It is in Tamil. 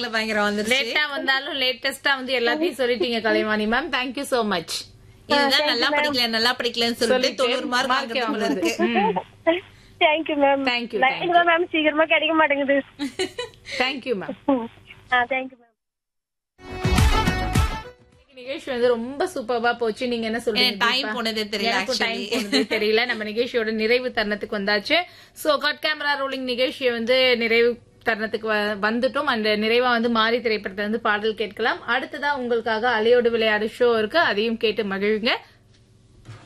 ஸ்லாங்ல பயங்கரம் வந்துருச்சு லேட்டா வந்தாலும் லேட்டஸ்டா வந்து எல்லாத்தையும் சொல்லிட்டீங்க Kalaivani ma'am thank you so much இதுதான் நல்லா படிக்கல நல்லா படிக்கலன்னு சொல்லிட்டு தொண்ணூறு மார்க் வாங்குறது போல இருக்கு thank you ma'am Thank you, line தான் மேம் சீக்கிரமா கிடைக்க மாட்டேங்குது தேங்க்யூ மேம் ஆ தேங்க்யூ மேம் நிகழ்ச்சி வந்து ரொம்ப சூப்பர்வா போச்சு நீங்க என்ன சொல்றீங்க டைம் தீபா? போனதே தெரியல எனக்கும் டைம் actually. போனதே தெரியல நம்ம நிகழ்ச்சியோட நிறைவு தருணத்துக்கு வந்தாச்சு சோ கட் கேமரா ரோலிங் நிகழ்ச்சியை வந்து நிறைவு தருணத்துக்கு வ- வந்துட்டோம் அந்த நிறைவா வந்து மாறி திரைப்படத்துல வந்து பாடல் கேட்கலாம் அடுத்ததா உங்களுக்காக அலையோடு விளையாடு ஷோ இருக்கு அதையும் கேட்டு மகிழுங்க